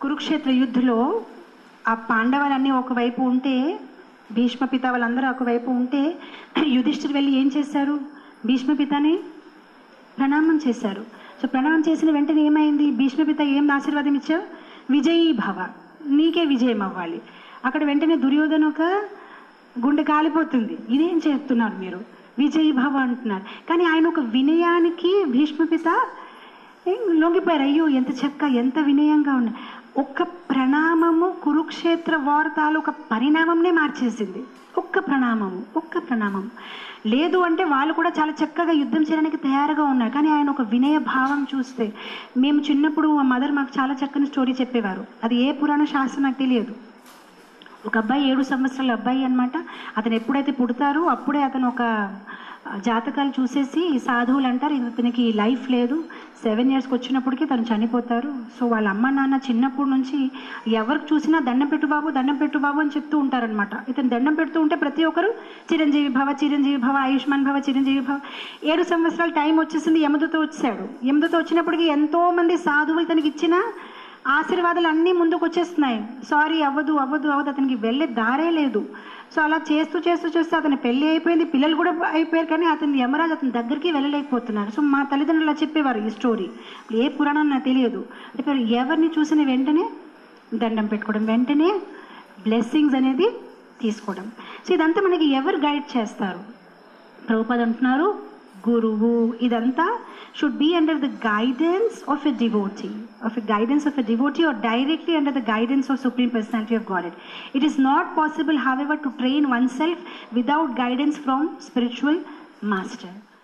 కురుక్షేత్ర యుద్ధలో ఆ పాండవులన్నీ ఒకవైపు ఉంటే భీష్మ పిత వాళ్ళందరూ ఒకవైపు ఉంటే యుధిష్ఠిర్ వెళ్ళి ఏం చేశారు భీష్మ పితని ప్రణామం చేశారు సో ప్రణామం చేసిన వెంటనే ఏమైంది భీష్మపిత ఏం ఆశీర్వాదం ఇచ్చావు విజయీ భవ నీకే విజయం అవ్వాలి అక్కడ వెంటనే దుర్యోధన ఒక గుండె కాలిపోతుంది ఇదేం చేస్తున్నారు మీరు విజయీ భవ అంటున్నారు కానీ ఆయన ఒక వినయానికి భీష్మపిత ఏం లొంగిపోయారు అయ్యో ఎంత చక్క ఎంత వినయంగా ఉన్నారు ఒక్క ప్రణామము కురుక్షేత్ర వార్ తాలూకా పరిణామంనే మార్చేసింది ఒక్క ప్రణామము ఒక్క ప్రణామం లేదు అంటే వాళ్ళు కూడా చాలా చక్కగా యుద్ధం చేయడానికి తయారుగా ఉన్నారు కానీ ఆయన ఒక వినయ భావం చూస్తే మేము చిన్నప్పుడు మా మదర్ మాకు చాలా చక్కని స్టోరీ చెప్పేవారు అది ఏ పురాణ శాస్త్రం నాకు తెలియదు ఒక అబ్బాయి ఏడు సంవత్సరాల అబ్బాయి అన్నమాట అతను ఎప్పుడైతే పుడతారో అప్పుడే అతను ఒక జాతకాలు చూసేసి సాధువులు అంటారు ఇది ఇతనికి లైఫ్ లేదు సెవెన్ ఇయర్స్కి వచ్చినప్పటికీ తను చనిపోతారు సో వాళ్ళ అమ్మ నాన్న చిన్నప్పటి నుంచి ఎవరికి చూసినా దండం పెట్టు బాబు దండం పెట్టు బాబు అని చెప్తూ ఉంటారనమాట ఇతను దండం పెడుతూ ఉంటే ప్రతి ఒక్కరు చిరంజీవి భవ చిరంజీవి భవ ఆయుష్మాన్ భవ చిరంజీవి భవ ఏడు సంవత్సరాల టైం వచ్చేసింది యమదుతో వచ్చాడు యమదుతో వచ్చినప్పటికీ ఎంతో మంది సాధువులు ఇతనికి ఇచ్చిన ఆశీర్వాదాలు అన్నీ ముందుకు వచ్చేస్తున్నాయి సారీ అవ్వదు అవ్వదు అవ్వదు అతనికి వెళ్ళే దారే లేదు సో అలా చేస్తూ చేస్తూ చేస్తూ అతని పెళ్లి అయిపోయింది పిల్లలు కూడా అయిపోయారు కానీ అతని యమరాజు అతని దగ్గరికి వెళ్ళలేకపోతున్నారు సో మా తల్లిదండ్రులు అలా చెప్పేవారు ఈ స్టోరీ ఏ పురాణం నాకు తెలియదు చెప్పారు ఎవరిని చూసిన వెంటనే దండం పెట్టుకోవడం వెంటనే బ్లెస్సింగ్స్ అనేది తీసుకోవడం సో ఇదంతా మనకి ఎవరు గైడ్ చేస్తారు ప్రభుపద అంటున్నారు గురువు ఇదంతా should be under the guidance of a devotee of a guidance of a devotee or directly under the guidance of supreme personality of God it is not possible however to train one self without guidance from spiritual master